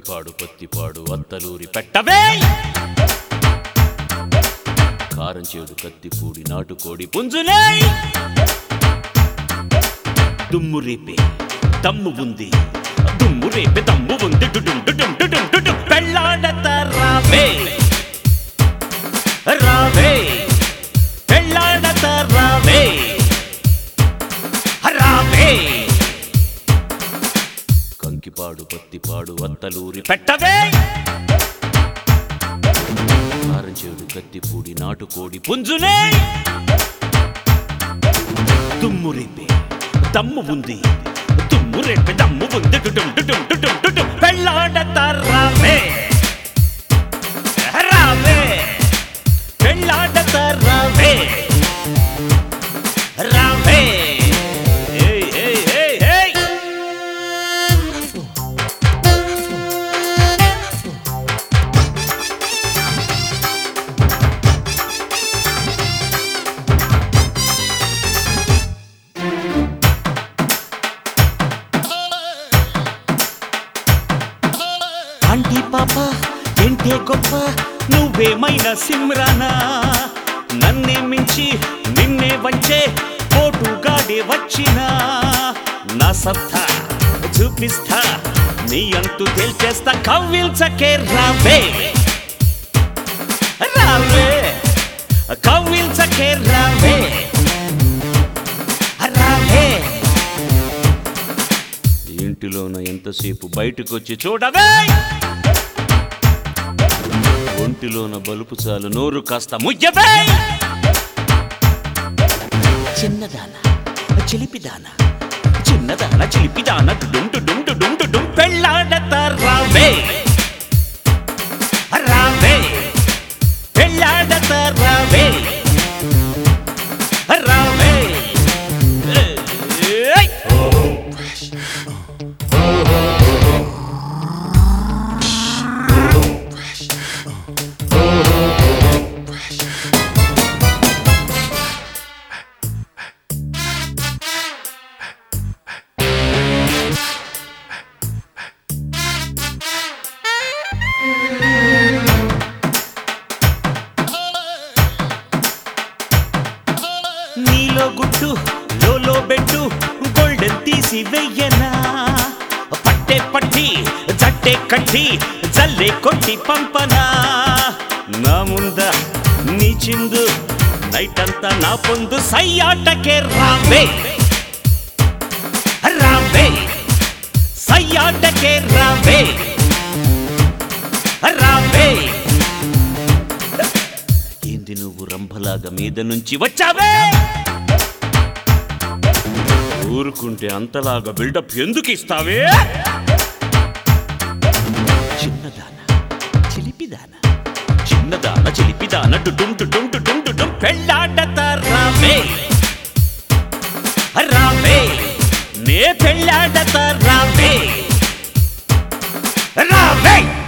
కంకిపాడు పత్తిపాడు అత్తలూరి పెట్టవే కారం చేడు కత్తిపూడి నాటుకోడి పుంజులే దుమ్ము రేపే తమ్ము ఉంది దుమ్ము రేపే తమ్ము ఉంది డుడుం డుడుం డుడుం డుడుం పెళ్ళాడత రావే రావే పెళ్ళాడత రావే రావే కంకిపాడు పత్తిపాడు అత్తలూరి పెట్టవే కారంచేడు కత్తిపూడి నాటుకోడి పుంజులే దుమ్ము రేపే దమ్ము ఉంది దుమ్ము రేపే దమ్ము ఉంది డుడుం డుడుం డుడుం డుడుం పెళ్ళాడత రావే రావే పెళ్ళాడత రావే రావే ఏయ్ ఏయ్ ఏయ్ ఏయ్ ఆంటీ పాప ఏంటే గొప్ప నువ్వేమైనా సిమ్రానా నన్నే మించి నిన్నే వంచే పోటుగాడే వచ్చినా నా సత్తా చూపిస్తా నీ అంతు తేల్చేస్తా కవ్విల్చకే రావే రావే కవ్విల్చకే రావే రావే ఇంటిలోన ఎంతసేపు బయటకు వచ్చి చూడవే ఒంటిలోన బలుపు చాలు నోరు కాస్త ముయ్యవే చిన్నదాన చిలిపిదాన చిన్నదాన చిలిపిదాన డుంటు డుంటు డుంటు డుం పెళ్ళాడత రావే రావే పెళ్ళాడత రావే రావే ఏయ్! నీలో గుట్టు లోలో బెట్టు గోల్డెన్ తీసి వెయ్యనా పట్టే పట్టి జట్టే కట్టి జల్లే కొట్టి పంపనా నా ముంద నీ చిందు నైట్ అంతా నా పొందు సయ్యాటకే రావే రావే సయ్యాటకే రావే రావే ఏంది నువ్వు రంభలాగా మీద నుంచి వచ్చావే ఊరుకుంటే అంతలాగా బిల్డప్ ఎందుకు ఇస్తావే చిన్నదాన చిలిపిదాన చిన్నదాన చిలిపిదాన డుడుం డుడుం డుడుం డుడుం పెళ్ళాడత రావే రావే నే పెళ్ళాడత రావే రావే